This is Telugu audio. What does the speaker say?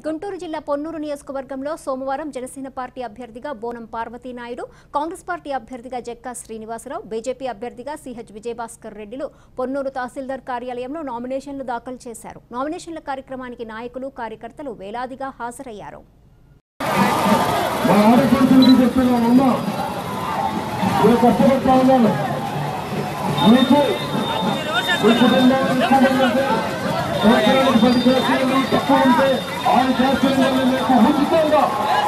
గుంటూరు జిల్లా పొన్నూరు నియోజకవర్గంలో సోమవారం జనసేన పార్టీ అభ్యర్థిగా బోనం పార్వతీనాయుడు కాంగ్రెస్ పార్టీ అభ్యర్థిగా జక్కా శ్రీనివాసరావు బీజేపీ అభ్యర్థిగా సిహెచ్ విజయభాస్కర్ రెడ్డిలు పొన్నూరు తహసీల్దార్ కార్యాలయంలో నామినేషన్లు దాఖలు చేశారు నామినేషన్ల కార్యక్రమానికి నాయకులు కార్యకర్తలు వేలాదిగా హాజరయ్యారు మా ఆడపడుతులకి చెప్తున్నామమ్మా మీరు కష్టపడతా ఉన్నాను మీకు మీ కుటుంబానికి ఇష్టమైనది సంవత్సరానికి పది కేసులు తక్కువ ఉంటే ఆరు కేసులు మీకు ఉచితంగా